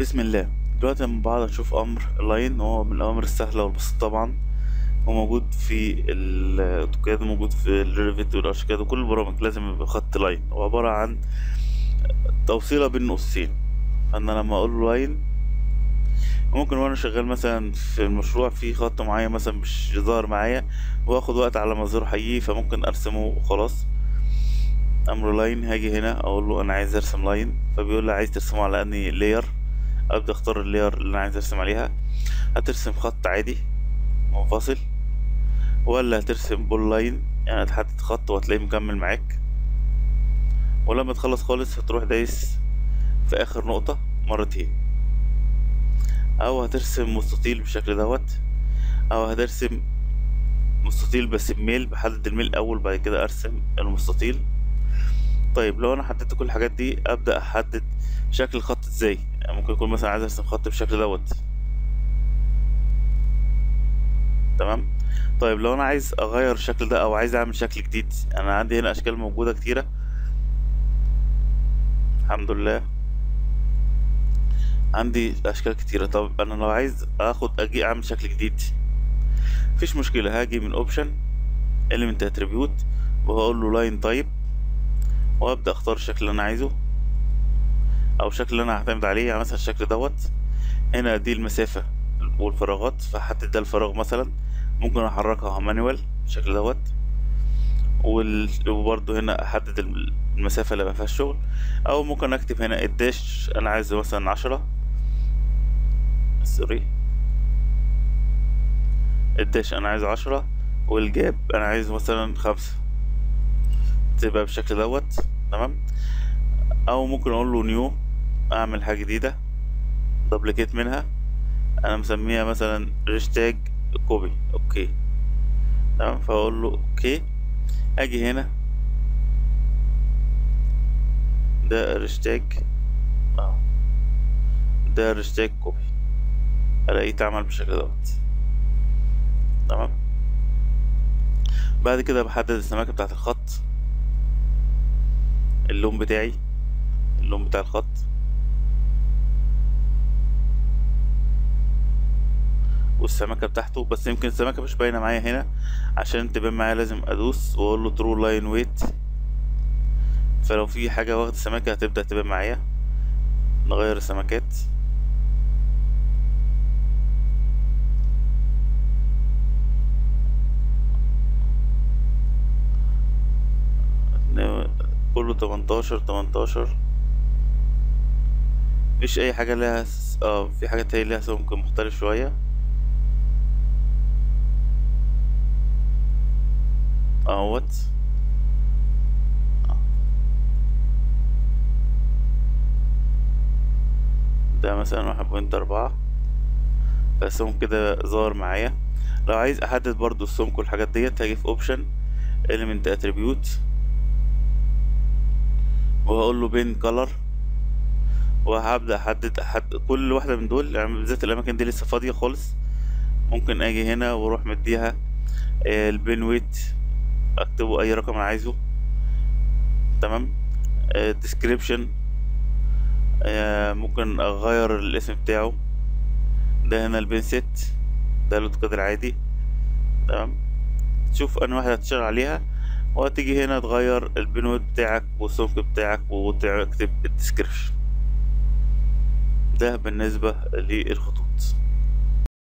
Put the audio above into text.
بسم الله دلوقتي لما بقعد اشوف امر لاين هو من الاوامر السهله والبسيطه طبعا هو موجود في الاوتوكاد موجود في الريفت والارشيكاد وكل البرامج لازم يبقى خط لاين هو عباره عن توصيله بين نقطتين انا لما اقول له لاين ممكن وانا شغال مثلا في المشروع في خط معين مثلا مش ظاهر معايا واخد وقت على ما اظهره حقيقي فممكن ارسمه وخلاص امر لاين هاجي هنا اقول له انا عايز ارسم لاين فبيقول لي عايز ترسمه على اني لاير ابدا اختار اللاير اللي انا عايز ارسم عليها هترسم خط عادي منفصل ولا هترسم بول لاين يعني هتحدد خط وهتلاقيه مكمل معاك ولما تخلص خالص هتروح دايس في اخر نقطة مرتين او هترسم مستطيل بالشكل دوت او هترسم مستطيل بس بميل بحدد الميل الاول بعد كده ارسم المستطيل طيب لو انا حددت كل الحاجات دي ابدا احدد شكل الخط ازاي يعني ممكن يكون مثلا عايز ارسم خط بالشكل دوت تمام طيب لو انا عايز اغير الشكل ده او عايز اعمل شكل جديد انا عندي هنا اشكال موجوده كتيره الحمد لله عندي اشكال كتيره طب انا لو عايز اخد اجي اعمل شكل جديد مفيش مشكله هاجي من اوبشن element attribute وهقول له line type وابدا اختار الشكل اللي انا عايزه او الشكل اللي انا هعتمد عليه يعني مثلا الشكل دوت هنا دي المسافه والفراغات فحدد ده الفراغ مثلا ممكن احركها مانوال بالشكل دوت وال... وبرضه هنا احدد المسافه اللي بقى فيها الشغل او ممكن اكتب هنا الداش انا عايزه مثلا عشرة سوري الداش انا عايزه عشرة والجاب انا عايزه مثلا خمسة تبقى بالشكل دوت تمام او ممكن اقول له نيو اعمل حاجه جديده دبليكيت منها انا مسميها مثلا ريشتاج كوبي اوكي تمام فاقول له اوكي اجي هنا ده ريشتاج اه ده ريشتاج كوبي الاقيه اتعمل بالشكل دوت تمام بعد كده بحدد السماكه بتاعه الخط اللون بتاعي اللون بتاع الخط والسمكة بتاعته بس يمكن السمكة مش باينة معايا هنا عشان تبان معايا لازم ادوس واقول له ترو لاين ويت فلو في حاجة واخد السمكة هتبدأ تبان معايا نغير السمكات كله تمنتاشر تمنتاشر مفيش اي حاجة لها س... اه في حاجات هي ليها سمك مختلف شوية اهوت ده مثلا واحد بوينت اربعة فالسمك كده ظاهر معايا لو عايز احدد برضو السمك والحاجات ديت هاجي في اوبشن element attribute وهقول له بين كلر وهبدأ أحدد أحدد كل واحدة من دول يعني بالذات الأماكن دي لسه فاضية خالص ممكن أجي هنا وأروح مديها البين ويت أكتبه أي رقم أنا عايزه تمام ديسكريبشن ممكن أغير الاسم بتاعه ده هنا البين سيت ده الاوتوكاد العادي تمام تشوف أنا واحدة هتشتغل عليها وهتيجي هنا تغير البنود بتاعك والسمك بتاعك وتكتب الديسكريبشن ده بالنسبة للخطوط